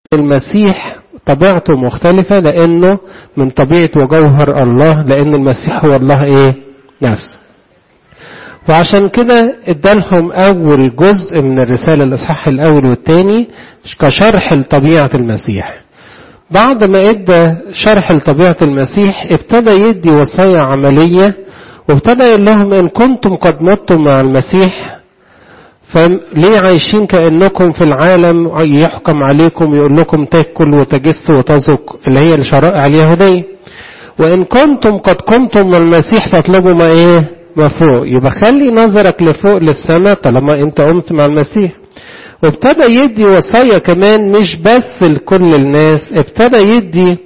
المسيح طبيعته مختلفة لأنه من طبيعة وجوهر الله لأن المسيح هو الله إيه نفسه وعشان كده ادالهم أول جزء من الرسالة الإصحاح الأول والثاني كشرح لطبيعة المسيح بعد ما ادى شرح لطبيعة المسيح ابتدى يدي وصايا عملية وابتدى يقول لهم إن كنتم قد متم مع المسيح فليه عايشين كأنكم في العالم يحكم عليكم يقول لكم تاكل وتجس وتزك اللي هي الشرائع اليهودية وإن كنتم قد قمتم من المسيح فاطلبوا ما إيه ما فوق يبقى خلي نظرك لفوق للسماء طالما أنت قمت مع المسيح وابتدى يدي وصايا كمان مش بس لكل الناس ابتدى يدي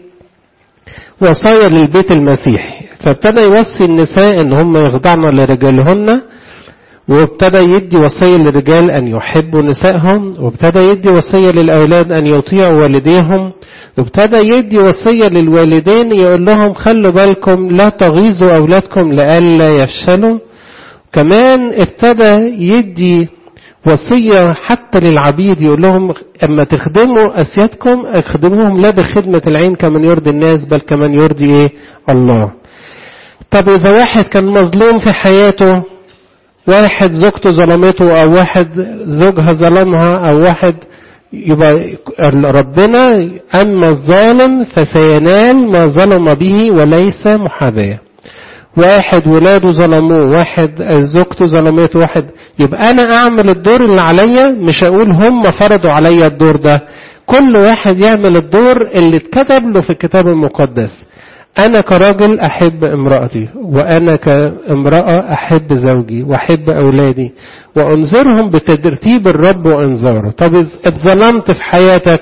وصايا للبيت المسيحي فابتدى يوصي النساء ان هم يخضعن لرجالهن وابتدى يدي وصية للرجال أن يحبوا نسائهم وابتدى يدي وصية للأولاد أن يطيعوا والديهم وابتدى يدي وصية للوالدين يقول لهم خلوا بالكم لا تغيظوا أولادكم لئلا يفشلوا كمان ابتدى يدي وصية حتى للعبيد يقول لهم أما تخدموا أسيادكم اخدموهم لا بخدمة العين كمن يرضي الناس بل كمن يرضي إيه الله طب إذا واحد كان مظلوم في حياته واحد زوجته ظلمته او واحد زوجها ظلمها او واحد يبقى ربنا اما الظالم فسينال ما ظلم به وليس محاباه واحد ولاده ظلموه واحد زوجته ظلمته واحد يبقى انا اعمل الدور اللي عليا مش اقول هم فرضوا عليا الدور ده كل واحد يعمل الدور اللي اتكتب له في الكتاب المقدس أنا كراجل أحب امرأتي وأنا كامرأة أحب زوجي وأحب أولادي وأنذرهم بترتيب الرب وإنذاره طب اتظلمت في حياتك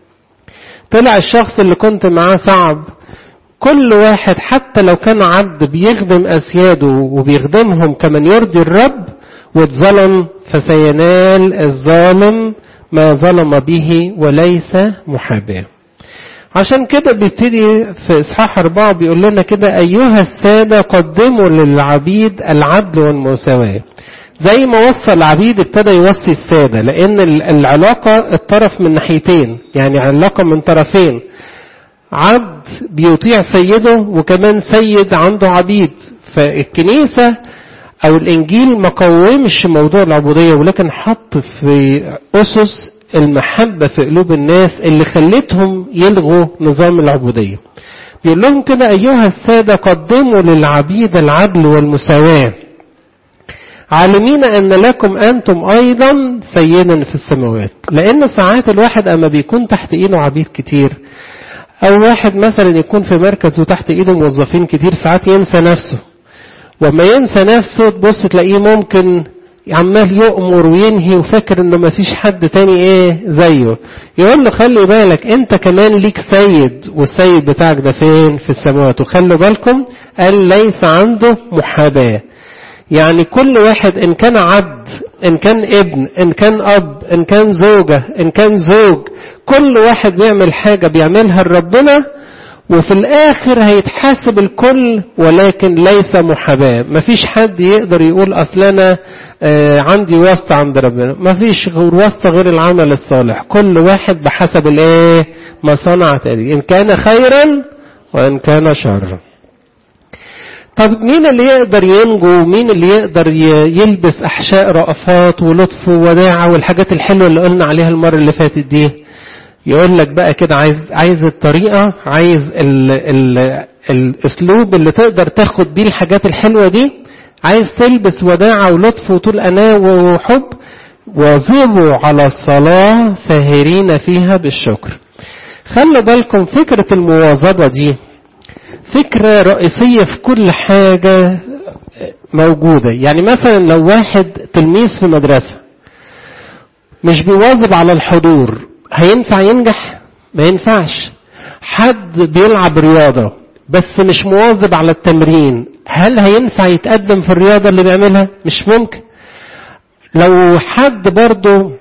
طلع الشخص اللي كنت معاه صعب كل واحد حتى لو كان عبد بيخدم أسياده وبيخدمهم كمن يرضي الرب واتظلم فسينال الظالم ما ظلم به وليس محاباه عشان كده بيبتدي في إصحاح أربعة بيقول لنا كده أيها السادة قدموا للعبيد العدل والمساواة زي ما وصى العبيد ابتدى يوصي السادة لأن العلاقة الطرف من ناحيتين يعني علاقة من طرفين عبد بيطيع سيده وكمان سيد عنده عبيد فالكنيسة أو الإنجيل ما قومش موضوع العبودية ولكن حط في أسس المحبة في قلوب الناس اللي خلتهم يلغوا نظام العبودية بيقول لهم كده أيها السادة قدموا للعبيد العدل والمساواة عالمين أن لكم أنتم أيضا سيدا في السماوات لأن ساعات الواحد أما بيكون تحت إيده عبيد كتير أو واحد مثلا يكون في مركز وتحت إيده موظفين كتير ساعات ينسى نفسه وما ينسى نفسه تبص تلاقيه ممكن عمال يؤمر وينهي وفاكر انه ما فيش حد تاني ايه زيه يقول له خلي بالك انت كمان ليك سيد والسيد بتاعك ده فين في السماوات وخلوا بالكم قال ليس عنده محاباة يعني كل واحد ان كان عبد ان كان ابن ان كان اب ان كان زوجة ان كان زوج كل واحد بيعمل حاجة بيعملها لربنا وفي الآخر هيتحاسب الكل ولكن ليس محاباة مفيش حد يقدر يقول أصل أنا عندي واسطة عند ربنا مفيش غير واسطة غير العمل الصالح كل واحد بحسب الإيه ما صنع تأدي إن كان خيرا وإن كان شرا طب مين اللي يقدر ينجو مين اللي يقدر يلبس أحشاء رأفات ولطف ووداعة والحاجات الحلوة اللي قلنا عليها المرة اللي فاتت دي يقول لك بقى كده عايز عايز الطريقة عايز ال ال الأسلوب اللي تقدر تاخد بيه الحاجات الحلوة دي عايز تلبس وداعة ولطف وطول أناة وحب واظبوا على الصلاة ساهرين فيها بالشكر خلوا بالكم فكرة المواظبة دي فكرة رئيسية في كل حاجة موجودة يعني مثلا لو واحد تلميذ في مدرسة مش بيواظب على الحضور هينفع ينجح ما ينفعش حد بيلعب رياضة بس مش مواظب على التمرين هل هينفع يتقدم في الرياضة اللي بيعملها مش ممكن لو حد برضه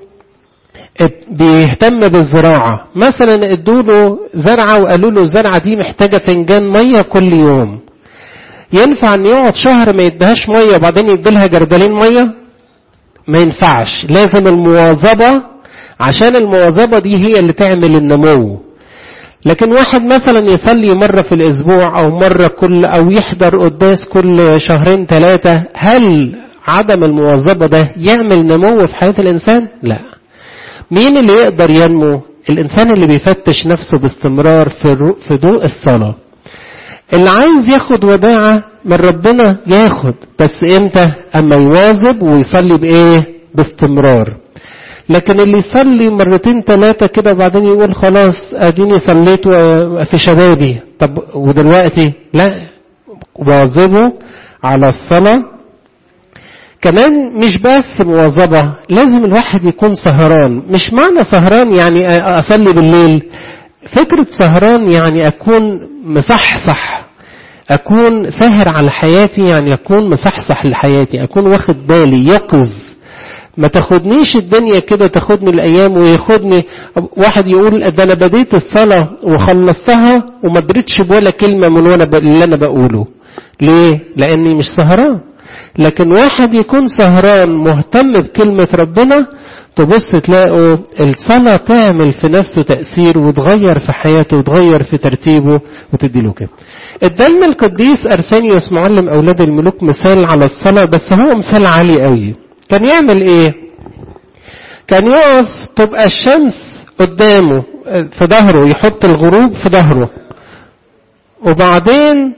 بيهتم بالزراعة مثلا ادوله زرعة وقالوا له الزرعة دي محتاجة فنجان مية كل يوم ينفع ان يقعد شهر ما يديهاش مية وبعدين يديلها جردلين مية ما ينفعش لازم المواظبة عشان المواظبة دي هي اللي تعمل النمو لكن واحد مثلا يصلي مرة في الأسبوع أو مرة كل أو يحضر قداس كل شهرين ثلاثة هل عدم المواظبة ده يعمل نمو في حياة الإنسان؟ لا. مين اللي يقدر ينمو؟ الإنسان اللي بيفتش نفسه باستمرار في في ضوء الصلاة. اللي عايز ياخد وداعة من ربنا ياخد بس امتى؟ أما يواظب ويصلي بإيه؟ باستمرار. لكن اللي يصلي مرتين ثلاثة كده وبعدين يقول خلاص اديني صليت في شبابي طب ودلوقتي لا واظبوا على الصلاة كمان مش بس مواظبة لازم الواحد يكون سهران مش معنى سهران يعني أصلي بالليل فكرة سهران يعني أكون مصحصح أكون ساهر على حياتي يعني أكون مصحصح لحياتي أكون واخد بالي يقظ ما تاخدنيش الدنيا كده تاخدني الايام وياخدني واحد يقول ده انا بديت الصلاه وخلصتها وما دريتش بولا كلمه من وانا اللي انا بقوله ليه لاني مش سهران لكن واحد يكون سهران مهتم بكلمه ربنا تبص تلاقوا الصلاة تعمل في نفسه تأثير وتغير في حياته وتغير في ترتيبه وتديله كده. ادالنا القديس أرسانيوس معلم أولاد الملوك مثال على الصلاة بس هو مثال عالي قوي. كان يعمل ايه كان يقف تبقى الشمس قدامه في ظهره يحط الغروب في ظهره وبعدين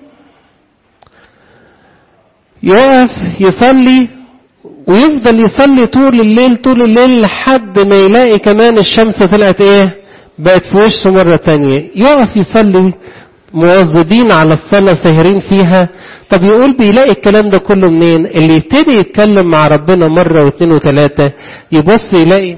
يقف يصلي ويفضل يصلي طول الليل طول الليل لحد ما يلاقي كمان الشمس طلعت ايه بقت في وشه مرة تانية يقف يصلي مواظبين على الصلاة ساهرين فيها طب يقول بيلاقي الكلام ده كله منين اللي يبتدي يتكلم مع ربنا مرة واثنين وثلاثة يبص يلاقي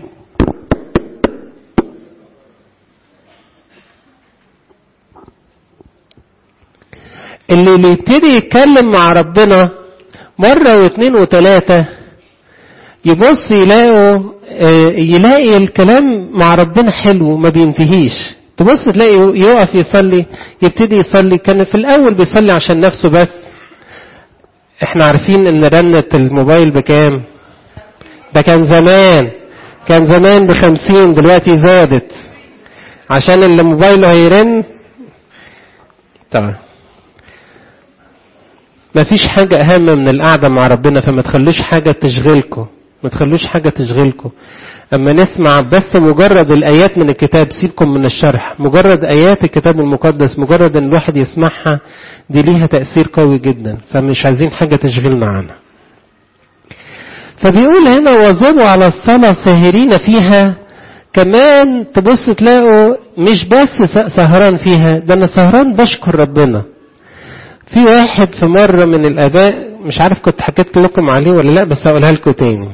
اللي اللي يبتدي يتكلم مع ربنا مرة واثنين وثلاثة يبص يلاقوا يلاقي الكلام مع ربنا حلو ما بينتهيش تبص تلاقي يقف يصلي يبتدي يصلي كان في الأول بيصلي عشان نفسه بس احنا عارفين ان رنة الموبايل بكام ده كان زمان كان زمان بخمسين دلوقتي زادت عشان اللي موبايله هيرن طبعا مفيش حاجة أهم من القعدة مع ربنا فما تخلوش حاجة تشغلكم ما تخلوش حاجة تشغلكم أما نسمع بس مجرد الآيات من الكتاب سيبكم من الشرح مجرد آيات الكتاب المقدس مجرد أن الواحد يسمعها دي ليها تأثير قوي جدا فمش عايزين حاجة تشغلنا عنها فبيقول هنا واظبوا على الصلاة ساهرين فيها كمان تبص تلاقوا مش بس سهران فيها ده أنا سهران بشكر ربنا في واحد في مرة من الآباء مش عارف كنت حكيت لكم عليه ولا لا بس هقولها لكم تاني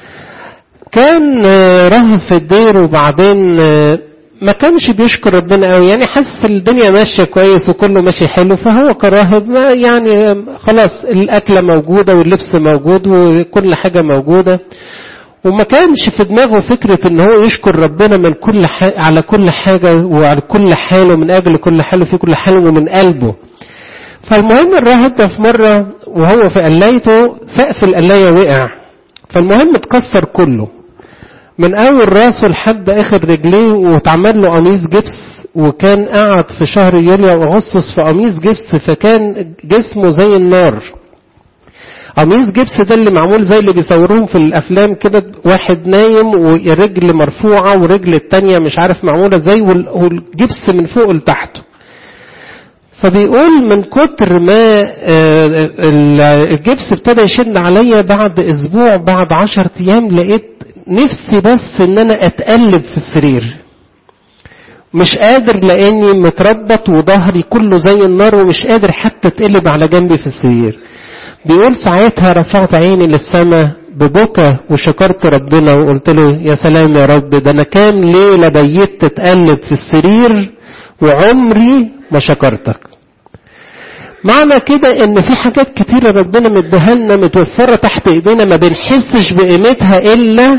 كان راهب في الدير وبعدين ما كانش بيشكر ربنا قوي يعني حاسس الدنيا ماشيه كويس وكله ماشي حلو فهو كراهب يعني خلاص الاكله موجوده واللبس موجود وكل حاجه موجوده وما كانش في دماغه فكرة ان هو يشكر ربنا من كل على كل حاجة وعلى كل حال ومن اجل كل حال وفي كل حال ومن قلبه فالمهم الراهب ده في مرة وهو في قلايته سقف القلاية وقع فالمهم اتكسر كله من اول راسه لحد اخر رجليه واتعمل له قميص جبس وكان قعد في شهر يوليو واغسطس في قميص جبس فكان جسمه زي النار قميص جبس ده اللي معمول زي اللي بيصوروهم في الافلام كده واحد نايم ورجل مرفوعه ورجل التانية مش عارف معموله ازاي والجبس من فوق لتحته فبيقول من كتر ما الجبس ابتدى يشد عليا بعد اسبوع بعد عشر ايام لقيت نفسي بس ان انا اتقلب في السرير مش قادر لاني متربط وظهري كله زي النار ومش قادر حتى اتقلب على جنبي في السرير بيقول ساعتها رفعت عيني للسماء ببكى وشكرت ربنا وقلت له يا سلام يا رب ده انا كام ليلة بيت تتقلب في السرير وعمري ما شكرتك معنى كده ان في حاجات كتيرة ربنا مديها لنا متوفرة تحت ايدينا ما بنحسش بقيمتها الا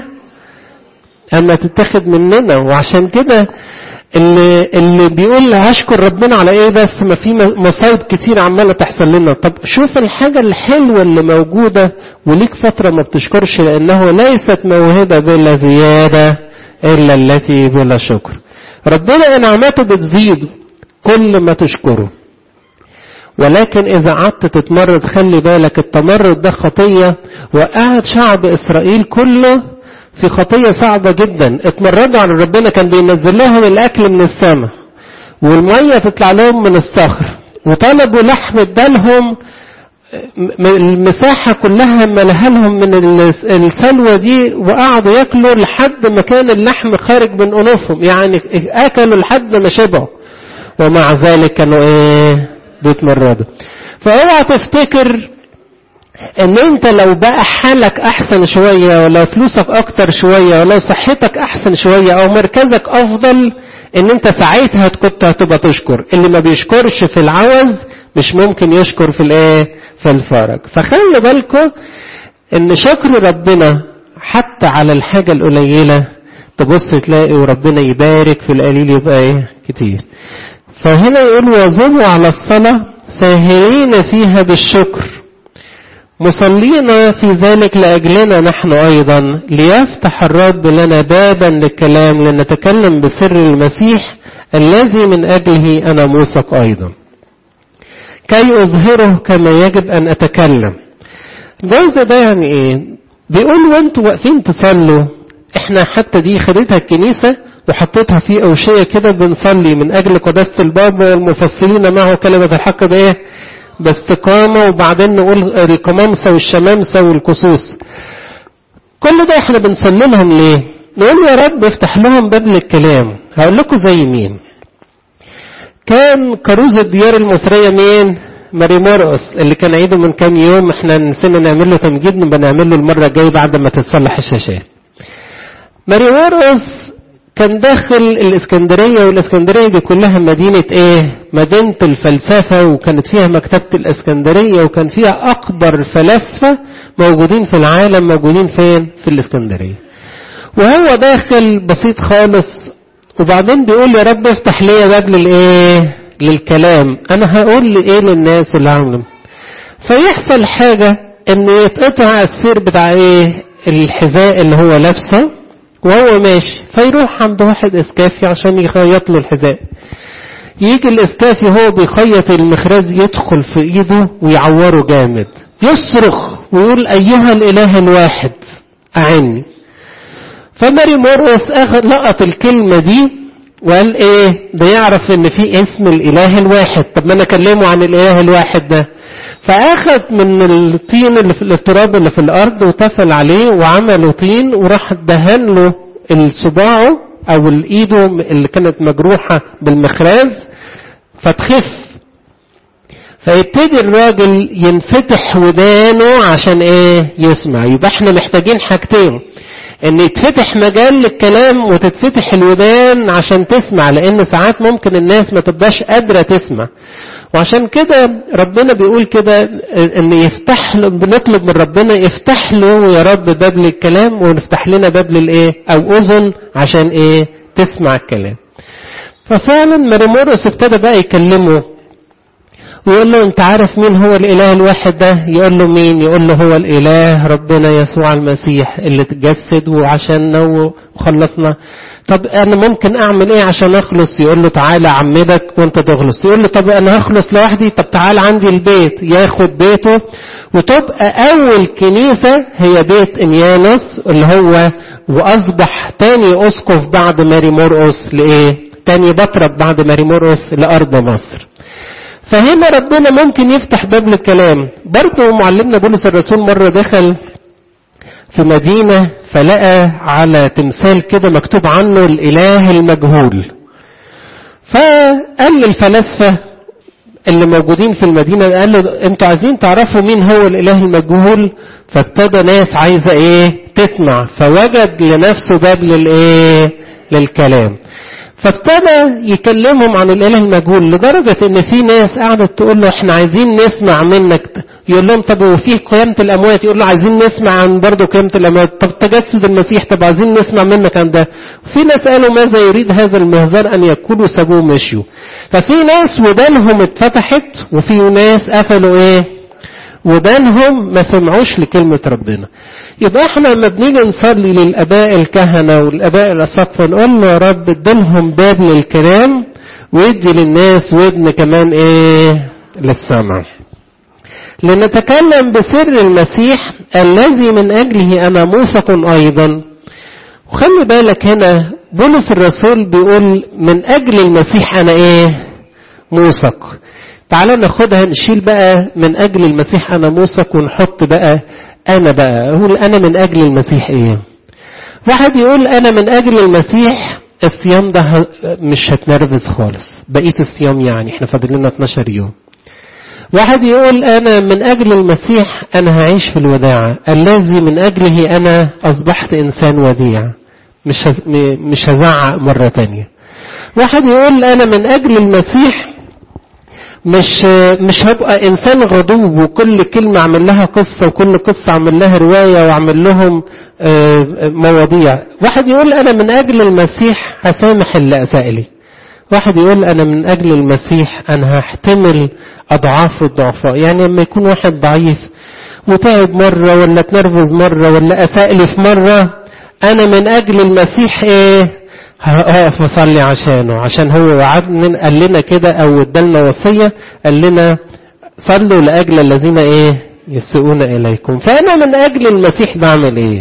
اما تتاخد مننا وعشان كده اللي, اللي بيقول هشكر ربنا على ايه بس ما في مصايب كتير عماله تحصل لنا طب شوف الحاجه الحلوه اللي موجوده وليك فتره ما بتشكرش لانه ليست موهبه بلا زياده إلا التي بلا شكر ربنا نعمته بتزيد كل ما تشكره ولكن إذا قعدت تتمرد خلي بالك التمرد ده خطية وقعد شعب إسرائيل كله في خطية صعبة جدا اتمردوا على ربنا كان بينزل لهم الأكل من السماء والمية تطلع لهم من الصخر وطلبوا لحم ادالهم المساحة كلها ملها لهم من السلوى دي وقعدوا ياكلوا لحد ما كان اللحم خارج من أنوفهم يعني أكلوا لحد ما شبعوا ومع ذلك كانوا ايه بيتمردوا فاوعى تفتكر ان انت لو بقى حالك احسن شوية ولو فلوسك اكتر شوية ولو صحتك احسن شوية او مركزك افضل ان انت ساعتها كنت هتبقى تشكر اللي ما بيشكرش في العوز مش ممكن يشكر في الايه في الفرج فخلي بالكم ان شكر ربنا حتى على الحاجة القليلة تبص تلاقي وربنا يبارك في القليل يبقى ايه كتير فهنا يقول واظبوا على الصلاة ساهرين فيها بالشكر مصلين في ذلك لأجلنا نحن أيضا ليفتح الرب لنا بابا للكلام لنتكلم بسر المسيح الذي من أجله أنا موثق أيضا كي أظهره كما يجب أن أتكلم الجزء ده يعني إيه بيقول وانتوا واقفين تصلوا احنا حتى دي خدتها الكنيسة وحطيتها في أوشية كده بنصلي من أجل قداسة البابا والمفصلين معه كلمة الحق بإيه باستقامة وبعدين نقول القمامسة والشمامسة والكسوس كل ده احنا بنصلي لهم ليه نقول يا رب افتح لهم باب للكلام هقول لكم زي مين كان كروز الديار المصرية مين ماري مرقس اللي كان عيده من كام يوم احنا نسينا نعمل له تمجيد نبقى نعمل له المرة الجاية بعد ما تتصلح الشاشات ماري مرقس كان داخل الاسكندرية والاسكندرية دي كلها مدينة ايه مدينة الفلسفة وكانت فيها مكتبة الاسكندرية وكان فيها اكبر فلاسفة موجودين في العالم موجودين فين في الاسكندرية وهو داخل بسيط خالص وبعدين بيقول يا رب افتح لي باب للايه للكلام انا هقول ايه للناس اللي عاملهم فيحصل حاجة ان يتقطع السير بتاع ايه الحذاء اللي هو لابسه وهو ماشي فيروح عند واحد اسكافي عشان يخيط له الحذاء يجي الاسكافي هو بيخيط المخراز يدخل في ايده ويعوره جامد يصرخ ويقول ايها الاله الواحد اعني فماري مورس اخذ لقط الكلمة دي وقال ايه ده يعرف ان في اسم الاله الواحد طب ما انا اكلمه عن الاله الواحد ده فاخذ من الطين اللي في التراب اللي في الارض وتفل عليه وعمله طين وراح دهن له الصباعه او الايده اللي كانت مجروحه بالمخراز فتخف فيبتدي الراجل ينفتح ودانه عشان ايه يسمع يبقى احنا محتاجين حاجتين ان يتفتح مجال للكلام وتتفتح الودان عشان تسمع لان ساعات ممكن الناس ما تبقاش قادرة تسمع وعشان كده ربنا بيقول كده ان يفتح له بنطلب من ربنا يفتح له يا رب باب للكلام ونفتح لنا باب للايه او اذن عشان ايه تسمع الكلام ففعلا مريمورس ابتدى بقى يكلمه ويقول له انت عارف مين هو الاله الواحد ده يقول له مين يقول له هو الاله ربنا يسوع المسيح اللي تجسد وعشاننا وخلصنا طب انا ممكن اعمل ايه عشان اخلص يقول له تعالى اعمدك وانت تخلص يقول له طب انا هخلص لوحدي طب تعال عندي البيت ياخد بيته وتبقى اول كنيسة هي بيت انيانوس اللي هو واصبح تاني اسقف بعد ماري مرقس لايه تاني بطرك بعد ماري مرقس لارض مصر فهنا ربنا ممكن يفتح باب للكلام برضه معلمنا بولس الرسول مرة دخل في مدينة فلقى على تمثال كده مكتوب عنه الإله المجهول فقال للفلاسفة اللي موجودين في المدينة قال له انتوا عايزين تعرفوا مين هو الإله المجهول فابتدى ناس عايزة ايه تسمع فوجد لنفسه باب للايه للكلام فابتدى يكلمهم عن الاله المجهول لدرجة ان في ناس قعدت تقول له احنا عايزين نسمع منك يقول لهم طب وفي قيامة الاموات يقول له عايزين نسمع عن برضه قيامة الاموات طب تجسد المسيح طب عايزين نسمع منك عن ده وفي ناس قالوا ماذا يريد هذا المهزار ان يكونوا سابوه مشيوا ففي ناس ودانهم اتفتحت وفي ناس قفلوا ايه ودانهم ما سمعوش لكلمة ربنا يبقى احنا لما بنيجي نصلي للآباء الكهنة والآباء الأساقفة نقول له يا رب اديلهم باب للكلام ويدي للناس ودن كمان ايه للسمع لنتكلم بسر المسيح الذي من أجله أنا موثق أيضا وخلي بالك هنا بولس الرسول بيقول من أجل المسيح أنا إيه موثق تعالى ناخدها نشيل بقى من أجل المسيح أنا موثق ونحط بقى أنا بقى أقول أنا من أجل المسيح إيه واحد يقول أنا من أجل المسيح الصيام ده مش هتنرفز خالص بقية الصيام يعني احنا فاضل لنا 12 يوم واحد يقول أنا من أجل المسيح أنا هعيش في الوداعة الذي من أجله أنا أصبحت إنسان وديع مش مش هزعق مرة تانية واحد يقول أنا من أجل المسيح مش مش هبقى إنسان غضوب وكل كلمة أعمل لها قصة وكل قصة أعمل لها رواية وأعمل لهم مواضيع واحد يقول أنا من أجل المسيح هسامح اللي أساء لي واحد يقول أنا من أجل المسيح أنا هحتمل أضعاف الضعفاء يعني لما يكون واحد ضعيف وتعب مرة ولا تنرفز مرة ولا أساء لي في مرة أنا من أجل المسيح إيه هقف أصلي عشانه عشان هو وعدنا قال لنا كده أو ادالنا وصية قال لنا صلوا لأجل الذين إيه يسئون إليكم فأنا من أجل المسيح بعمل إيه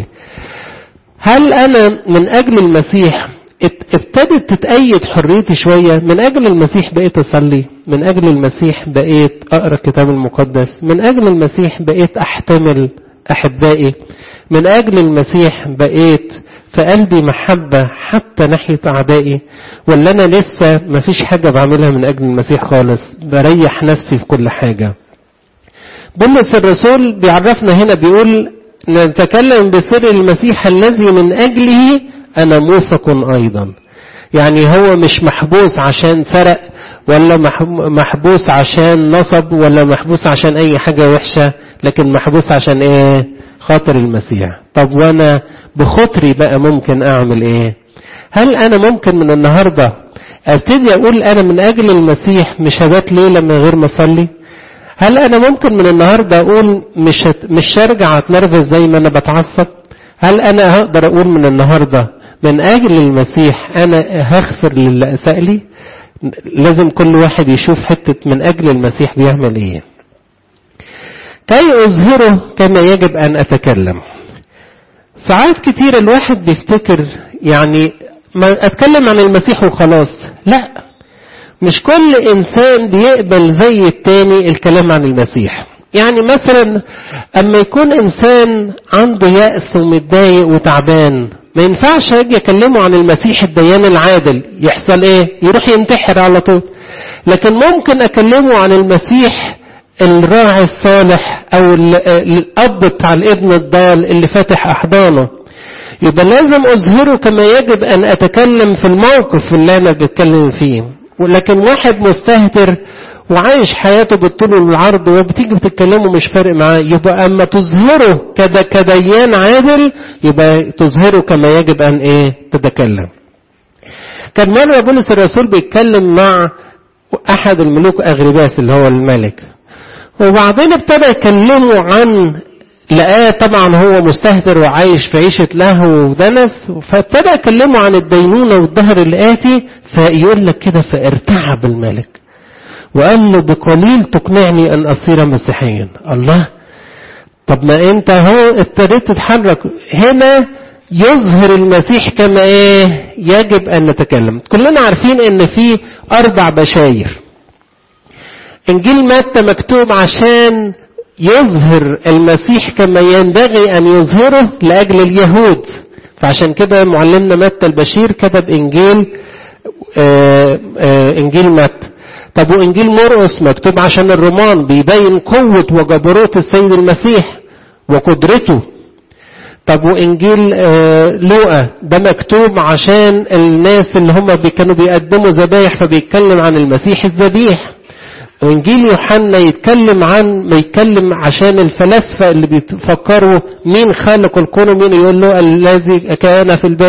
هل أنا من أجل المسيح ابتدت تتأيد حريتي شوية من أجل المسيح بقيت أصلي من أجل المسيح بقيت أقرأ الكتاب المقدس من أجل المسيح بقيت أحتمل أحبائي من أجل المسيح بقيت في قلبي محبة حتى ناحية أعدائي ولا أنا لسه مفيش حاجة بعملها من أجل المسيح خالص بريح نفسي في كل حاجة بولس الرسول بيعرفنا هنا بيقول نتكلم بسر المسيح الذي من أجله أنا موثق أيضا يعني هو مش محبوس عشان سرق ولا محبوس عشان نصب ولا محبوس عشان أي حاجة وحشة لكن محبوس عشان إيه خاطر المسيح طب وأنا بخطري بقى ممكن أعمل إيه هل أنا ممكن من النهاردة أبتدي أقول أنا من أجل المسيح مش هبات ليلة من غير ما أصلي هل أنا ممكن من النهاردة أقول مش هت... مش هرجع أتنرفز زي ما أنا بتعصب هل أنا هقدر أقول من النهاردة من أجل المسيح أنا هغفر للي أساء لي لازم كل واحد يشوف حتة من أجل المسيح بيعمل إيه كي أظهره كما يجب أن أتكلم ساعات كتير الواحد بيفتكر يعني ما أتكلم عن المسيح وخلاص لا مش كل إنسان بيقبل زي التاني الكلام عن المسيح يعني مثلا أما يكون إنسان عنده يأس ومتضايق وتعبان ما ينفعش أجي أكلمه عن المسيح الديان العادل يحصل إيه يروح ينتحر على طول لكن ممكن أكلمه عن المسيح الراعي الصالح أو الأب بتاع الابن الضال اللي فاتح أحضانه يبقى لازم أظهره كما يجب أن أتكلم في الموقف اللي أنا بتكلم فيه ولكن واحد مستهتر وعايش حياته بالطول والعرض وبتيجي بتتكلموا مش فارق معاه يبقى اما تظهره كد كديان عادل يبقى تظهره كما يجب ان ايه تتكلم كان مرة بولس الرسول بيتكلم مع احد الملوك اغرباس اللي هو الملك وبعدين ابتدى يكلمه عن لقاه طبعا هو مستهتر وعايش في عيشة لهو ودنس فابتدى يكلمه عن الدينونة والدهر اللي آتي فيقول لك كده فارتعب الملك وقال له بقليل تقنعني أن أصير مسيحيا الله طب ما أنت هو ابتديت تتحرك هنا يظهر المسيح كما إيه يجب أن نتكلم كلنا عارفين أن في أربع بشاير إنجيل متى مكتوب عشان يظهر المسيح كما ينبغي أن يظهره لأجل اليهود فعشان كده معلمنا متى البشير كتب إنجيل آآ آآ إنجيل متى طب وإنجيل مرقس مكتوب عشان الرومان بيبين قوة وجبروت السيد المسيح وقدرته طب وإنجيل لوقا ده مكتوب عشان الناس اللي هم كانوا بيقدموا ذبايح فبيتكلم عن المسيح الذبيح وإنجيل يوحنا يتكلم عن ما يتكلم عشان الفلاسفة اللي بيفكروا مين خالق الكون ومين يقول له الذي كان في البدء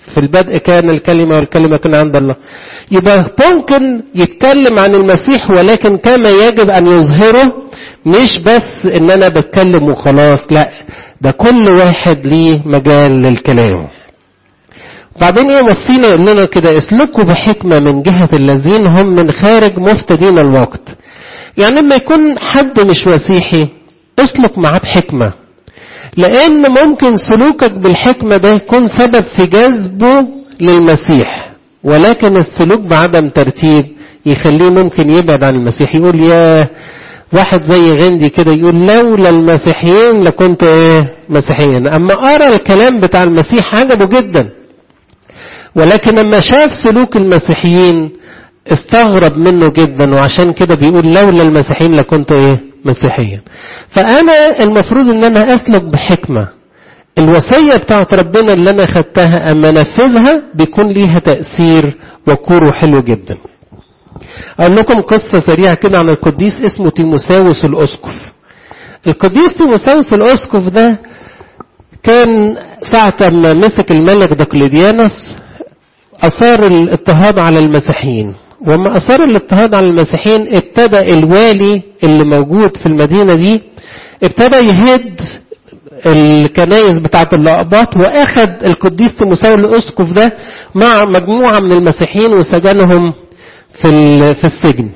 في البدء كان الكلمة والكلمة كان عند الله يبقى ممكن يتكلم عن المسيح ولكن كما يجب أن يظهره مش بس إن أنا بتكلم وخلاص لا ده كل واحد ليه مجال للكلام بعدين ايه وصينا يقول لنا كده اسلكوا بحكمة من جهة الذين هم من خارج مفتدين الوقت يعني لما يكون حد مش مسيحي اسلك معاه بحكمة لأن ممكن سلوكك بالحكمة ده يكون سبب في جذبه للمسيح ولكن السلوك بعدم ترتيب يخليه ممكن يبعد عن المسيح يقول يا واحد زي غندي كده يقول لولا المسيحيين لكنت ايه مسيحيا اما ارى الكلام بتاع المسيح عجبه جدا ولكن لما شاف سلوك المسيحيين استغرب منه جدا وعشان كده بيقول لولا المسيحيين لكنت ايه مسيحيا فانا المفروض ان انا اسلك بحكمه الوصية بتاعت ربنا اللي انا خدتها اما انفذها بيكون ليها تأثير وكوره حلو جدا اقول لكم قصة سريعة كده عن القديس اسمه تيموساوس الاسقف القديس تيموساوس الاسقف ده كان ساعة ما مسك الملك دقلديانوس أثار الاضطهاد على المسيحيين وما أثار الاضطهاد على المسيحيين ابتدى الوالي اللي موجود في المدينة دي ابتدى يهد الكنائس بتاعت الأقباط وأخذ القديس تيموساوس الأسقف ده مع مجموعة من المسيحيين وسجنهم في في السجن.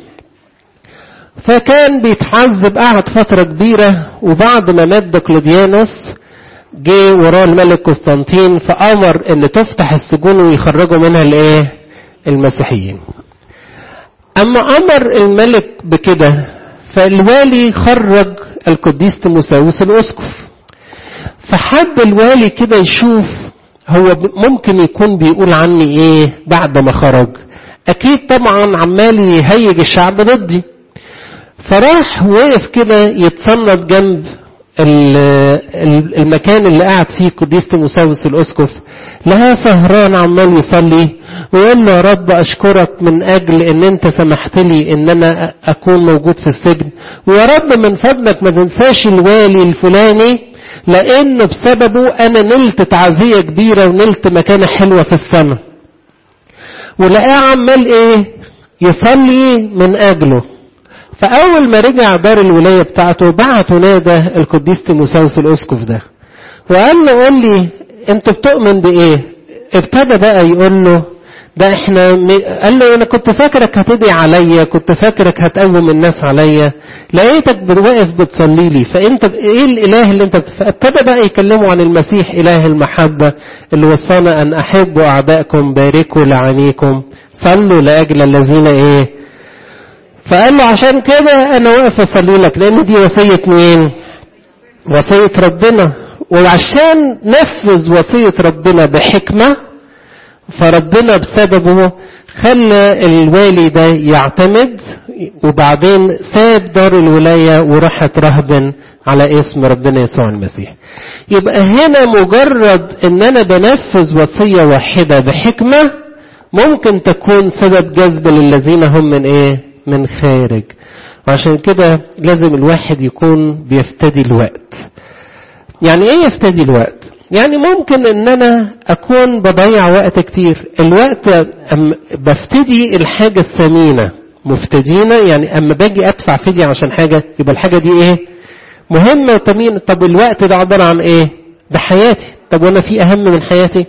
فكان بيتعذب قعد فترة كبيرة وبعد ما مات دقلديانوس جه وراه الملك قسطنطين فأمر إن تفتح السجون ويخرجوا منها الإيه؟ المسيحيين. أما أمر الملك بكده فالوالي خرج القديس تيموساوس الأسقف. فحب الوالي كده يشوف هو ممكن يكون بيقول عني إيه بعد ما خرج. أكيد طبعا عمال يهيج الشعب ضدي. فراح وقف كده يتصنت جنب المكان اللي قاعد فيه قديس تيموساوس الاسقف لها سهران عمال يصلي ويقول له يا رب اشكرك من اجل ان انت سمحت لي ان انا اكون موجود في السجن ويا رب من فضلك ما تنساش الوالي الفلاني لانه بسببه انا نلت تعزيه كبيره ونلت مكانه حلوه في السماء ولقاه عمال ايه يصلي من اجله فأول ما رجع دار الولاية بتاعته بعت نادى القديس تيموساوس الأسقف ده وقال له قول لي أنت بتؤمن بإيه؟ ابتدى بقى يقول له ده احنا م... قال له انا كنت فاكرك هتدعي عليا كنت فاكرك هتقوم الناس عليا لقيتك واقف بتصلي لي فانت ايه الاله اللي انت بتف... ابتدى بقى يكلموا عن المسيح اله المحبه اللي وصانا ان احبوا اعدائكم باركوا لعينيكم صلوا لاجل الذين ايه فقال له عشان كده انا واقف اصلي لك لان دي وصيه مين وصيه ربنا وعشان نفذ وصيه ربنا بحكمه فربنا بسببه خلى الوالي ده يعتمد وبعدين ساب دار الولاية وراحت رهبا على اسم ربنا يسوع المسيح يبقى هنا مجرد ان انا بنفذ وصية واحدة بحكمة ممكن تكون سبب جذب للذين هم من ايه من خارج وعشان كده لازم الواحد يكون بيفتدي الوقت يعني ايه يفتدي الوقت يعني ممكن ان انا اكون بضيع وقت كتير الوقت أم بفتدي الحاجة الثمينة مفتدينة يعني اما باجي ادفع فدية عشان حاجة يبقى الحاجة دي ايه مهمة وثمينة طب الوقت ده عبارة عن ايه ده حياتي طب وانا في اهم من حياتي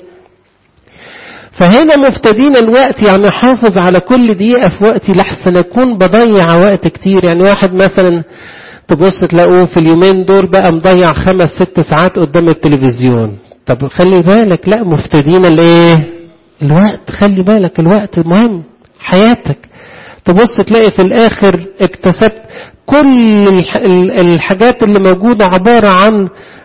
فهنا مفتدين الوقت يعني حافظ على كل دقيقة في وقتي لحسن أكون بضيع وقت كتير يعني واحد مثلا تبص تلاقوه في اليومين دول بقى مضيع خمس ست ساعات قدام التلفزيون طب خلي بالك لا مفتدين الايه الوقت خلي بالك الوقت مهم حياتك تبص تلاقي في الاخر اكتسبت كل الحاجات اللي موجودة عبارة عن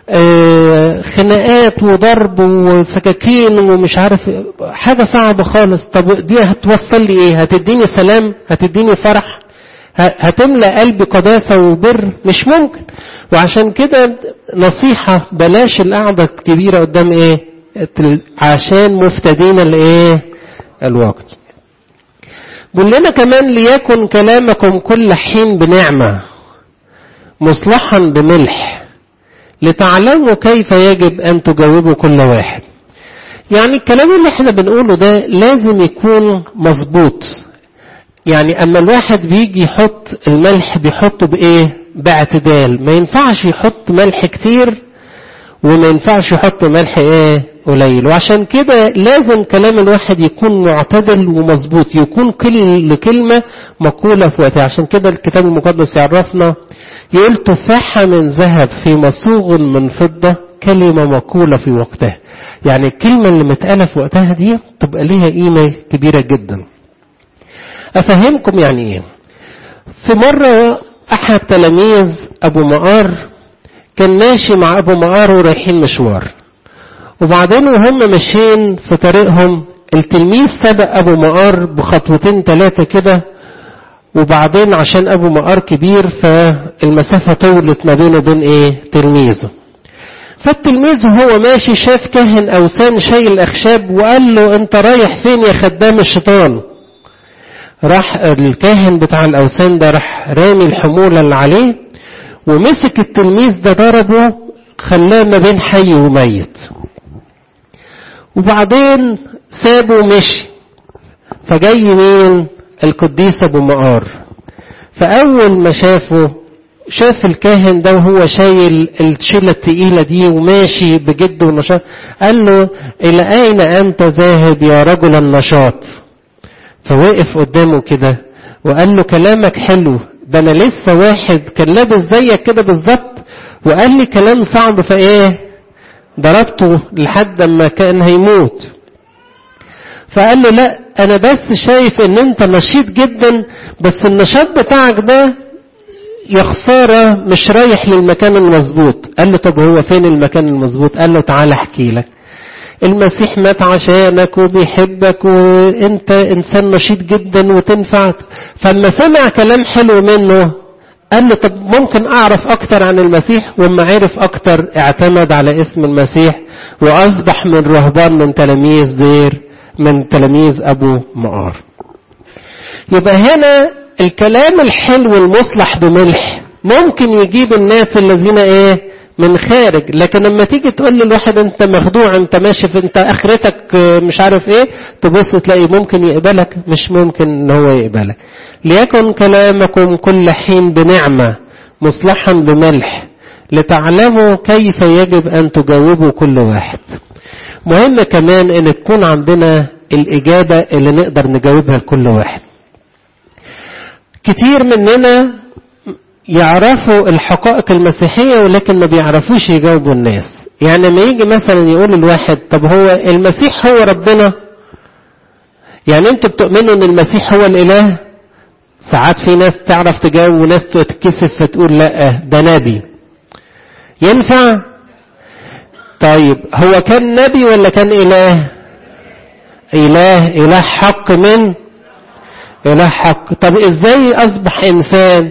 خناقات وضرب وسكاكين ومش عارف حاجة صعبة خالص طب دي هتوصل لي ايه هتديني سلام هتديني فرح هتملى قلبي قداسة وبر مش ممكن وعشان كده نصيحة بلاش القعدة الكبيرة قدام ايه عشان مفتدين الايه الوقت بقول لنا كمان ليكن كلامكم كل حين بنعمة مصلحا بملح لتعلموا كيف يجب أن تجاوبوا كل واحد يعني الكلام اللي احنا بنقوله ده لازم يكون مظبوط يعني اما الواحد بيجي يحط الملح بيحطه بايه باعتدال ما ينفعش يحط ملح كتير وما ينفعش يحط ملح ايه قليل وعشان كده لازم كلام الواحد يكون معتدل ومظبوط يكون كل كلمة مقولة في وقتها عشان كده الكتاب المقدس يعرفنا يقول تفاحة من ذهب في مصوغ من فضة كلمة مقولة في وقتها يعني الكلمة اللي متقالة في وقتها دي تبقى ليها قيمة كبيرة جدا أفهمكم يعني إيه في مرة أحد تلاميذ أبو مقار كان ماشي مع أبو مقار ورايحين مشوار وبعدين وهم ماشيين في طريقهم التلميذ سبق أبو مقار بخطوتين ثلاثة كده وبعدين عشان أبو مقار كبير فالمسافة طولت ما بينه وبين إيه تلميذه فالتلميذ وهو ماشي شاف كاهن أوثان شايل أخشاب وقال له أنت رايح فين يا خدام الشيطان راح الكاهن بتاع الأوثان ده راح رامي الحمولة اللي عليه ومسك التلميذ ده ضربه خلاه ما بين حي وميت وبعدين سابه ومشي فجاي مين القديس ابو مقار فاول ما شافه شاف الكاهن ده وهو شايل الشيله التقيله دي وماشي بجد ونشاط قال له الى اين انت ذاهب يا رجل النشاط فوقف قدامه كده وقال له كلامك حلو ده انا لسه واحد كان لابس زيك كده بالظبط وقال لي كلام صعب فايه ضربته لحد ما كان هيموت فقال له لا انا بس شايف ان انت نشيط جدا بس النشاط بتاعك ده يا خسارة مش رايح للمكان المظبوط قال له طب هو فين المكان المظبوط قال له تعالى احكي لك المسيح مات عشانك وبيحبك وانت انسان نشيط جدا وتنفع فلما سمع كلام حلو منه قال له طب ممكن اعرف اكتر عن المسيح وما عرف اكتر اعتمد على اسم المسيح واصبح من رهبان من تلاميذ دير من تلاميذ ابو مقار يبقى هنا الكلام الحلو المصلح بملح ممكن يجيب الناس الذين ايه من خارج لكن لما تيجي تقول للواحد انت مخدوع انت ماشي في انت اخرتك مش عارف ايه تبص تلاقي ممكن يقبلك مش ممكن ان هو يقبلك ليكن كلامكم كل حين بنعمة مصلحا بملح لتعلموا كيف يجب ان تجاوبوا كل واحد مهم كمان ان تكون عندنا الاجابة اللي نقدر نجاوبها لكل واحد كتير مننا يعرفوا الحقائق المسيحية ولكن ما بيعرفوش يجاوبوا الناس يعني لما يجي مثلا يقول الواحد طب هو المسيح هو ربنا يعني انتوا بتؤمنوا ان المسيح هو الاله ساعات في ناس تعرف تجاوب وناس تتكسف فتقول لا ده نبي ينفع طيب هو كان نبي ولا كان اله اله اله حق من اله حق طب ازاي اصبح انسان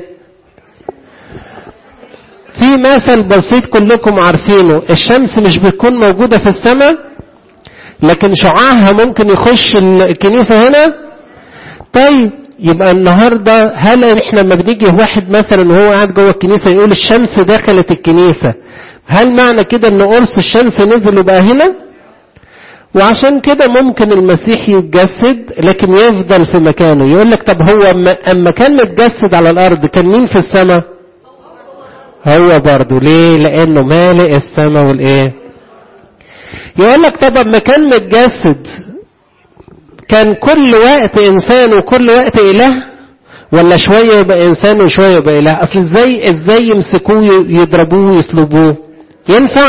في مثل بسيط كلكم عارفينه الشمس مش بتكون موجودة في السماء لكن شعاعها ممكن يخش الكنيسة هنا طيب يبقى النهاردة هل احنا لما بنيجي واحد مثلا وهو قاعد جوه الكنيسة يقول الشمس دخلت الكنيسة هل معنى كده ان قرص الشمس نزل وبقى هنا وعشان كده ممكن المسيح يتجسد لكن يفضل في مكانه يقول لك طب هو اما كان متجسد على الارض كان مين في السماء هو برضه ليه لانه مالئ السماء والايه يقول لك طب اما كان متجسد كان كل وقت انسان وكل وقت اله ولا شوية يبقى انسان وشوية يبقى اله اصل ازاي ازاي يمسكوه يضربوه ويصلبوه ينفع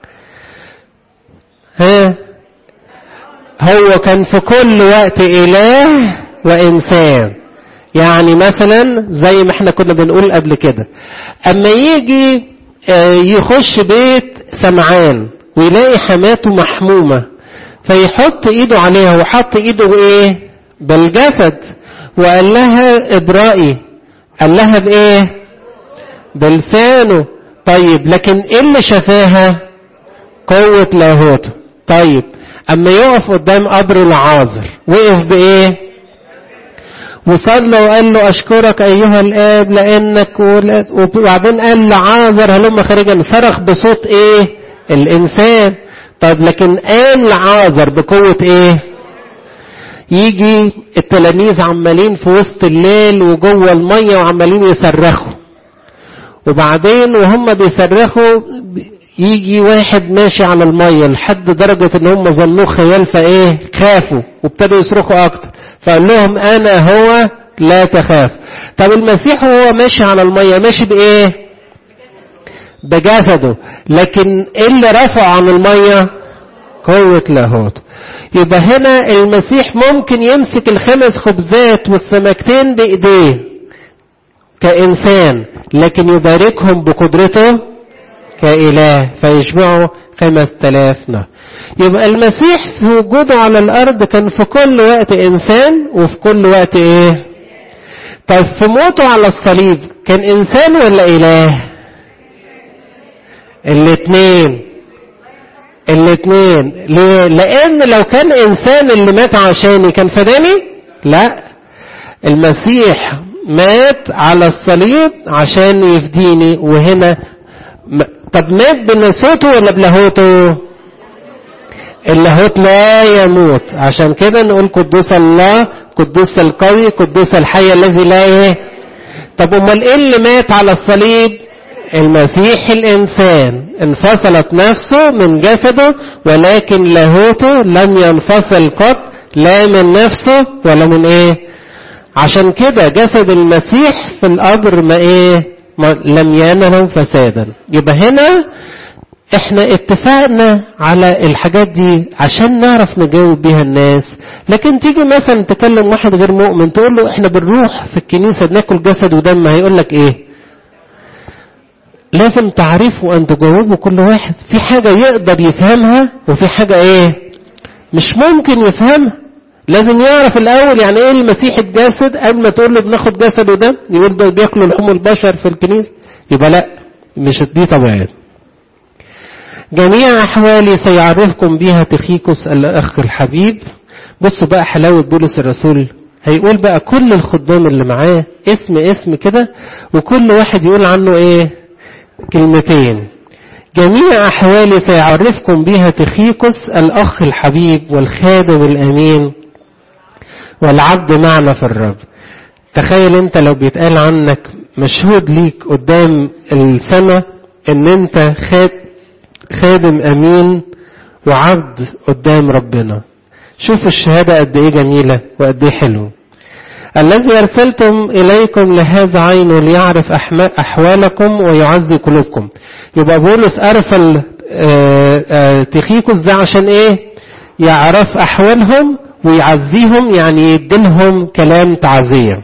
ها هو كان في كل وقت اله وانسان يعني مثلا زي ما احنا كنا بنقول قبل كده اما يجي يخش بيت سمعان ويلاقي حماته محمومة فيحط ايده عليها وحط ايده ايه بالجسد وقال لها ابرائي قال لها بايه بلسانه طيب لكن ايه اللي شفاها قوة لاهوته طيب اما يقف قدام قبر العازر وقف بايه وصلى وقال له أشكرك أيها الآب لأنك وبعدين قال لعازر هلم خارجا صرخ بصوت إيه الإنسان طيب لكن قام لعازر بقوة ايه يجي التلاميذ عمالين في وسط الليل وجوه المية وعمالين يصرخوا وبعدين وهم بيصرخوا يجي واحد ماشي على المية لحد درجة ان هم ظنوه خيال فايه خافوا وابتدوا يصرخوا اكتر فقال لهم انا هو لا تخاف طب المسيح وهو ماشي على المية ماشي بايه بجسده لكن ايه اللي رفعه عن المية قوة لاهوته يبقى هنا المسيح ممكن يمسك الخمس خبزات والسمكتين بايديه كإنسان لكن يباركهم بقدرته كإله فيشبعوا خمس تلاف نهر يبقى المسيح في وجوده على الأرض كان في كل وقت إنسان وفي كل وقت إيه طيب في موته على الصليب كان إنسان ولا إله الاثنين الاثنين ليه لأن لو كان إنسان اللي مات عشاني كان فداني لا المسيح مات على الصليب عشان يفديني وهنا طب مات بنسوته ولا بلاهوته اللاهوت لا يموت عشان كده نقول قدوس الله قدوس القوي قدوس الحي الذي لا ايه طب امال ايه اللي مات على الصليب المسيح الانسان انفصلت نفسه من جسده ولكن لاهوته لم ينفصل قط لا من نفسه ولا من ايه عشان كده جسد المسيح في القبر ما ايه ما لم ينله فسادا يبقى هنا احنا اتفقنا على الحاجات دي عشان نعرف نجاوب بيها الناس لكن تيجي مثلا تكلم واحد غير مؤمن تقول له احنا بنروح في الكنيسة ناكل جسد ودم هيقول لك ايه لازم تعرفوا ان تجاوبوا كل واحد في حاجة يقدر يفهمها وفي حاجة ايه مش ممكن يفهمها لازم يعرف الاول يعني ايه المسيح الجسد قبل ما تقول له بناخد جسد ودم يقول ده بياكلوا لحوم البشر في الكنيسة يبقى لا مش دي طبيعته جميع أحوالي سيعرفكم بها تخيكس الأخ الحبيب بصوا بقى حلاوة بولس الرسول هيقول بقى كل الخدام اللي معاه اسم اسم كده وكل واحد يقول عنه ايه كلمتين جميع أحوالي سيعرفكم بها تخيكس الأخ الحبيب والخادم الأمين والعبد معنا في الرب تخيل انت لو بيتقال عنك مشهود ليك قدام السماء ان انت خاد خادم امين وعبد قدام ربنا شوف الشهادة قد ايه جميلة وقد ايه حلوة الذي أرسلتم إليكم لهذا عين ليعرف أحوالكم ويعزي قلوبكم يبقى بولس أرسل تخيكوس ده عشان إيه يعرف أحوالهم ويعزيهم يعني يديلهم كلام تعزية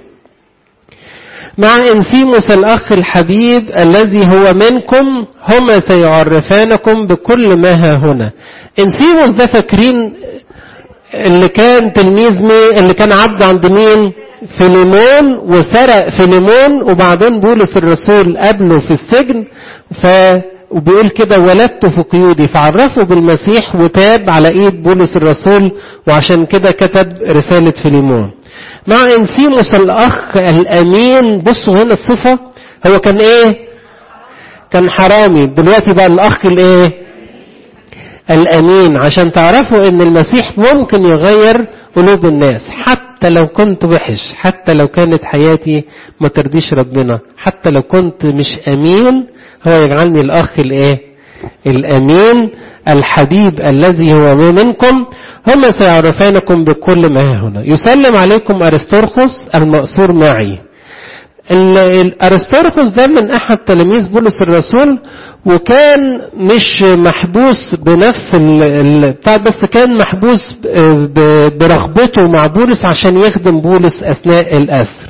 مع انسيموس الأخ الحبيب الذي هو منكم هما سيعرفانكم بكل ما ها هنا انسيموس ده فاكرين اللي كان تلميذ مين اللي كان عبد عند مين فيليمون وسرق فيليمون وبعدين بولس الرسول قابله في السجن ف وبيقول كده ولدت في قيودي فعرفه بالمسيح وتاب على ايد بولس الرسول وعشان كده كتب رسالة فيليمون مع انسيموس الاخ الامين بصوا هنا الصفة هو كان ايه كان حرامي دلوقتي بقى الاخ الايه الامين عشان تعرفوا ان المسيح ممكن يغير قلوب الناس حتى لو كنت وحش حتى لو كانت حياتي ما ترضيش ربنا حتى لو كنت مش امين هو يجعلني الاخ الايه الامين الحبيب الذي هو منكم هم سيعرفانكم بكل ما هنا يسلم عليكم ارستورخوس المأسور معي الارستورخوس ده من احد تلاميذ بولس الرسول وكان مش محبوس بنفس بتاع بس كان محبوس برغبته مع بولس عشان يخدم بولس اثناء الاسر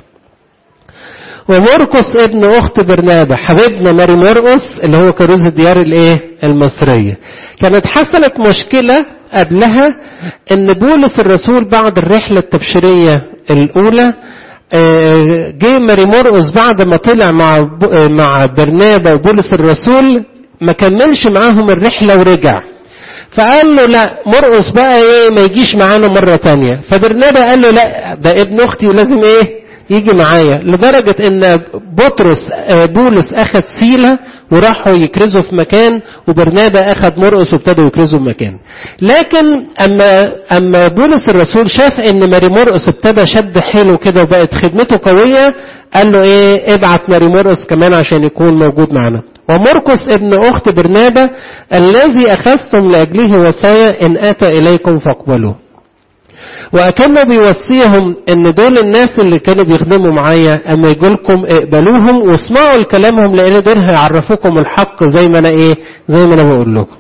ومرقس ابن اخت برنابا حبيبنا ماري مرقس اللي هو كروز الديار الايه المصريه كانت حصلت مشكله قبلها ان بولس الرسول بعد الرحله التبشيريه الاولى جه ماري مرقس بعد ما طلع مع مع برنابا وبولس الرسول ما كملش معاهم الرحله ورجع فقال له لا مرقس بقى ايه ما يجيش معانا مره تانية فبرنابا قال له لا ده ابن اختي ولازم ايه يجي معايا لدرجة ان بطرس بولس اخذ سيلة وراحوا يكرزوا في مكان وبرنابا أخذ مرقس وابتدوا يكرزوا في مكان لكن أما أما بولس الرسول شاف إن ماري مرقس ابتدى شد حيله كده وبقت خدمته قوية قال له إيه ابعت ماري مرقس كمان عشان يكون موجود معنا ومرقس ابن أخت برنابا الذي أخذتم لأجله وصايا إن آتى إليكم فاقبلوه وأكانوا بيوصيهم ان دول الناس اللي كانوا بيخدموا معايا اما يقولكم اقبلوهم واسمعوا لكلامهم لان دول هيعرفوكم الحق زي ما انا ايه زي ما انا بقول لكم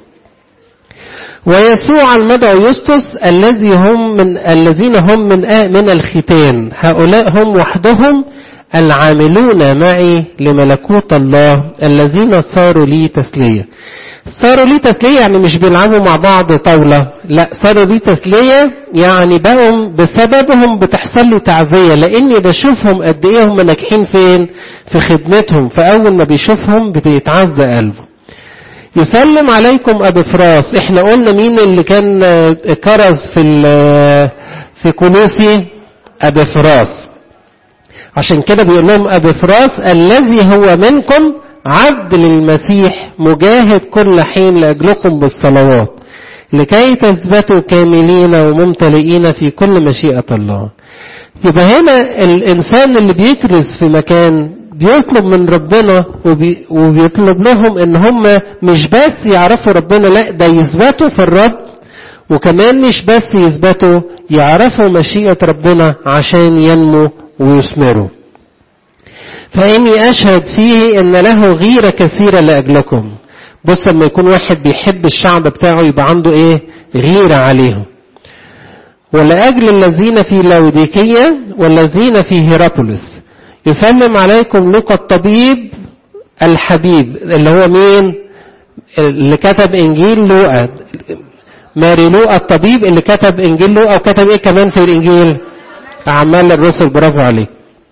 ويسوع المدعو يسطس الذي هم من الذين هم من آه من الختان هؤلاء هم وحدهم العاملون معي لملكوت الله الذين صاروا لي تسليه صاروا لي تسلية يعني مش بيلعبوا مع بعض طاولة لا صاروا لي تسلية يعني بقوا بسببهم بتحصل لي تعزية لاني بشوفهم قد ايه هم ناجحين فين في خدمتهم فاول ما بيشوفهم بيتعزى قلبه يسلم عليكم ابي فراس احنا قلنا مين اللي كان كرز في في كولوسي ابي فراس عشان كده بيقول لهم ابي فراس الذي هو منكم عبد للمسيح مجاهد كل حين لأجلكم بالصلوات لكي تثبتوا كاملين وممتلئين في كل مشيئة الله يبقى هنا الإنسان اللي بيكرز في مكان بيطلب من ربنا وبي وبيطلب لهم ان هم مش بس يعرفوا ربنا لا ده يثبتوا في الرب وكمان مش بس يثبتوا يعرفوا مشيئة ربنا عشان ينموا ويثمروا فإني أشهد فيه إن له غيرة كثيرة لأجلكم بص لما يكون واحد بيحب الشعب بتاعه يبقى عنده إيه غيرة عليهم ولأجل الذين في لوديكية والذين في هيرابولس يسلم عليكم لوقا الطبيب الحبيب اللي هو مين اللي كتب إنجيل لوقا ماري لوقا الطبيب اللي كتب إنجيل لوقا وكتب إيه كمان في الإنجيل أعمال الرسل برافو عليك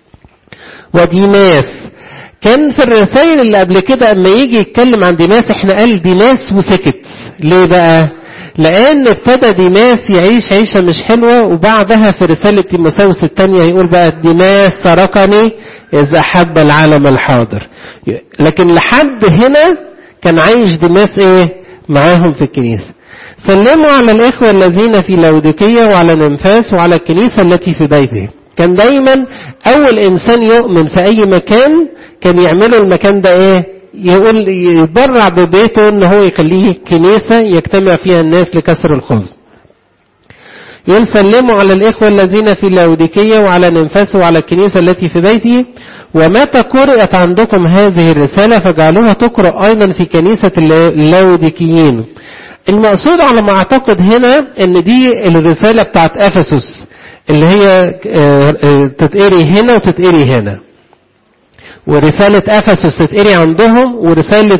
وديماس كان في الرسائل اللي قبل كده اما يجي يتكلم عن ديماس احنا قال ديماس وسكت ليه بقى لان ابتدى ديماس يعيش عيشة مش حلوة وبعدها في رسالة تيموساوس الثانية يقول بقى ديماس تركني اذا احب العالم الحاضر لكن لحد هنا كان عايش ديماس ايه معاهم في الكنيسة سلموا على الاخوة الذين في لوديكية وعلى ننفاس وعلى الكنيسة التي في بيته كان دايما اول انسان يؤمن في اي مكان كان يعملوا المكان ده ايه يقول يتبرع ببيته ان هو يخليه كنيسة يجتمع فيها الناس لكسر الخبز يقول سلموا على الإخوة الذين في لاوديكية وعلى ننفاس وعلى الكنيسة التي في بيته ومتى قرأت عندكم هذه الرسالة فاجعلوها تقرأ أيضا في كنيسة اللاوديكيين المقصود على ما أعتقد هنا أن دي الرسالة بتاعت أفسس اللي هي تتقري هنا وتتقري هنا ورسالة أفسس تتقري عندهم ورسالة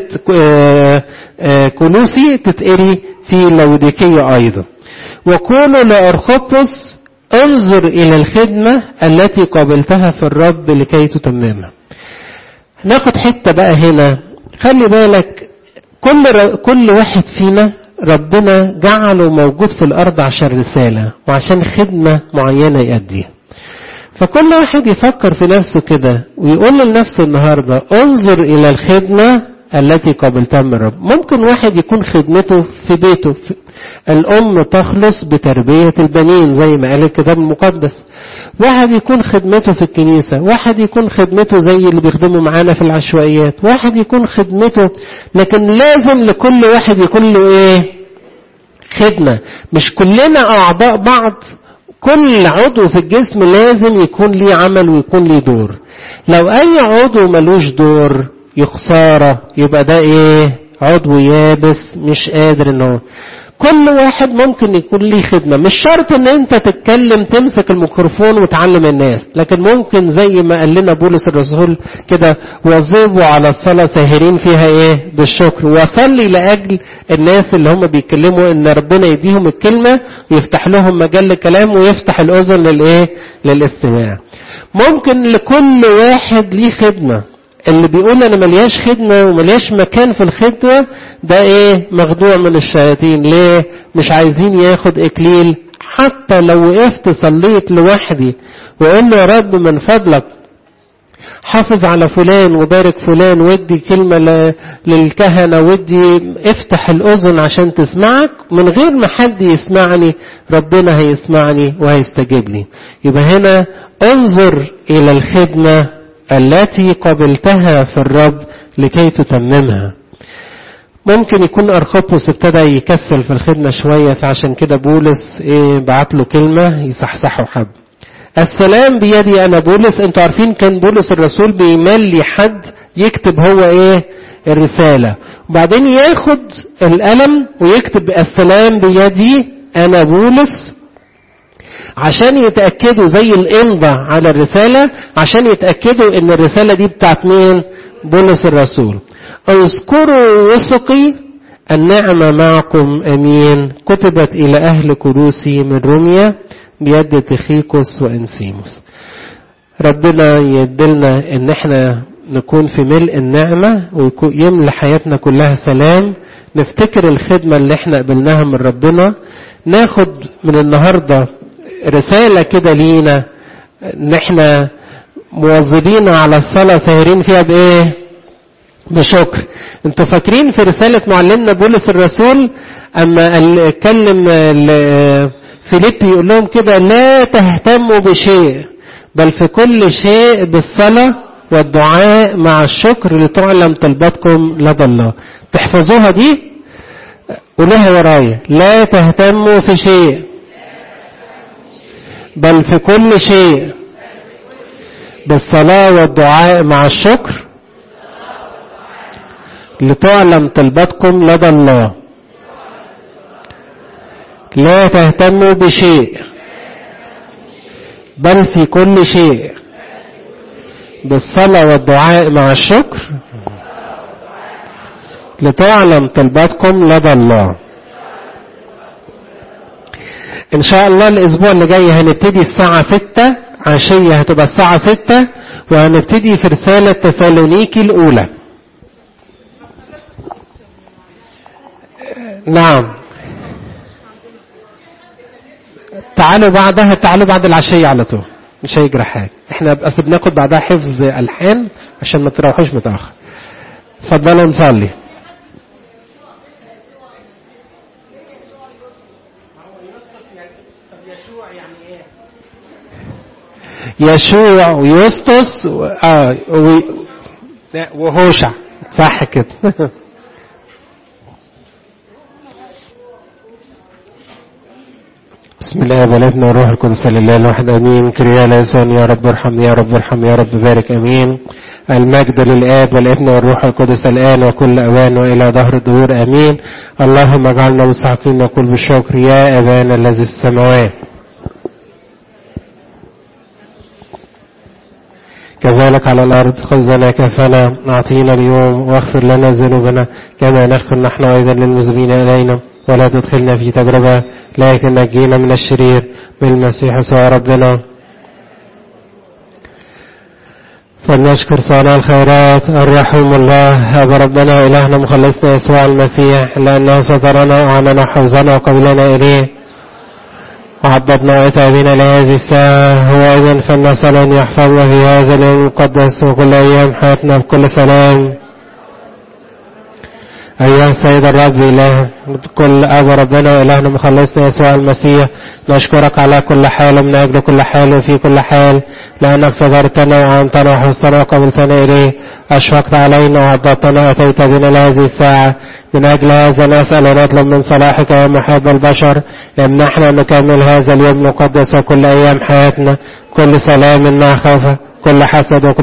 كولوسي تتقري في لوديكية أيضا وقولوا لأرخبطس انظر إلى الخدمة التي قابلتها في الرب لكي تتممها ناخد حتة بقى هنا خلي بالك كل, كل واحد فينا ربنا جعله موجود في الأرض عشان رسالة وعشان خدمة معينة يأديها فكل واحد يفكر في نفسه كده ويقول لنفسه النهاردة انظر إلى الخدمة التي قابلتها من الرب ممكن واحد يكون خدمته في بيته في الأم تخلص بتربية البنين زي ما قال الكتاب المقدس واحد يكون خدمته في الكنيسة واحد يكون خدمته زي اللي بيخدموا معانا في العشوائيات واحد يكون خدمته لكن لازم لكل واحد يكون له ايه خدمة مش كلنا أعضاء بعض كل عضو في الجسم لازم يكون ليه عمل ويكون ليه دور لو أي عضو ملوش دور يخسارة يبقى ده ايه عضو يابس مش قادر انه كل واحد ممكن يكون ليه خدمة مش شرط ان انت تتكلم تمسك الميكروفون وتعلم الناس لكن ممكن زي ما قال لنا بولس الرسول كده واظبوا على الصلاة ساهرين فيها ايه بالشكر وصلي لأجل الناس اللي هم بيتكلموا ان ربنا يديهم الكلمة ويفتح لهم مجال للكلام ويفتح الأذن للايه للاستماع ممكن لكل واحد ليه خدمة اللي بيقول انا ملياش خدمة وملياش مكان في الخدمة ده ايه مخدوع من الشياطين ليه مش عايزين ياخد اكليل حتى لو وقفت صليت لوحدي وقلنا يا رب من فضلك حافظ على فلان وبارك فلان ودي كلمة للكهنة ودي افتح الأذن عشان تسمعك من غير ما حد يسمعني ربنا هيسمعني وهيستجيب لي يبقى هنا انظر إلى الخدمة التي قبلتها في الرب لكي تتممها ممكن يكون أرخبوس ابتدى يكسل في الخدمة شوية فعشان كده بولس ايه بعت له كلمة يصحصحه حب السلام بيدي أنا بولس انتوا عارفين كان بولس الرسول بيملي حد يكتب هو ايه الرسالة وبعدين ياخد القلم ويكتب السلام بيدي أنا بولس عشان يتأكدوا زي الإمضة على الرسالة عشان يتأكدوا ان الرسالة دي بتاعت مين بولس الرسول اذكروا وثقي النعمة معكم أمين كتبت إلى أهل كروسي من روميا بيد تخيكوس وانسيموس ربنا يدلنا ان احنا نكون في ملء النعمة ويملى حياتنا كلها سلام نفتكر الخدمة اللي احنا قبلناها من ربنا ناخد من النهاردة رسالة كده لينا ان احنا مواظبين على الصلاة ساهرين فيها بايه بشكر انتوا فاكرين في رسالة معلمنا بولس الرسول اما اتكلم فيليب يقول لهم كده لا تهتموا بشيء بل في كل شيء بالصلاة والدعاء مع الشكر لتعلم طلباتكم لدى الله تحفظوها دي قولوها ورايا لا تهتموا في شيء بل في كل شيء بالصلاة والدعاء مع الشكر لتعلم طلباتكم لدى الله لا تهتموا بشيء بل في كل شيء بالصلاة والدعاء مع الشكر لتعلم طلباتكم لدى الله ان شاء الله الاسبوع اللي جاي هنبتدي الساعة ستة عشية هتبقى الساعة ستة وهنبتدي في رسالة تسالونيكي الاولى نعم تعالوا بعدها تعالوا بعد العشية على طول مش هيجرى حاجة احنا بس بناخد بعدها حفظ ألحان عشان ما تروحوش متأخر اتفضلوا نصلي يشوع ويسطس و... آه و... وهوشع صح كده بسم الله والابن والروح القدس لله الواحد امين كريا لسان يا رب ارحم يا رب ارحم يا رب بارك امين المجد للاب والابن والروح القدس الان وكل اوان والى ظهر الدهور امين اللهم اجعلنا مستحقين نقول بالشكر يا ابانا الذي في السماوات كذلك على الأرض خذنا كفنا أعطينا اليوم واغفر لنا ذنوبنا كما نغفر نحن أيضا للمذنبين إلينا ولا تدخلنا في تجربة لكن نجينا من الشرير بالمسيح يسوع ربنا فلنشكر صانع الخيرات الرحيم الله أبا ربنا إلهنا مخلصنا يسوع المسيح لأنه سترنا وعننا حفظنا وقبلنا إليه وعضدنا وإتابنا لهذه الساعة هو أيضا فلنسأل أن يحفظنا في هذا اليوم المقدس وكل أيام حياتنا بكل سلام أيها السيد الرب إله كل أب ربنا وإلهنا مخلصنا يسوع المسيح نشكرك على كل حال ومن أجل كل حال وفي كل حال لأنك صدرتنا وعنتنا وحفظتنا وقبلتنا إليه أشفقت علينا وعضدتنا وأتيت بنا لهذه الساعة من أجل هذا نسأل ونطلب من صلاحك يا محب البشر امنحنا نكمل هذا اليوم المقدس وكل أيام حياتنا كل سلام مع خوفك كل حسد وكل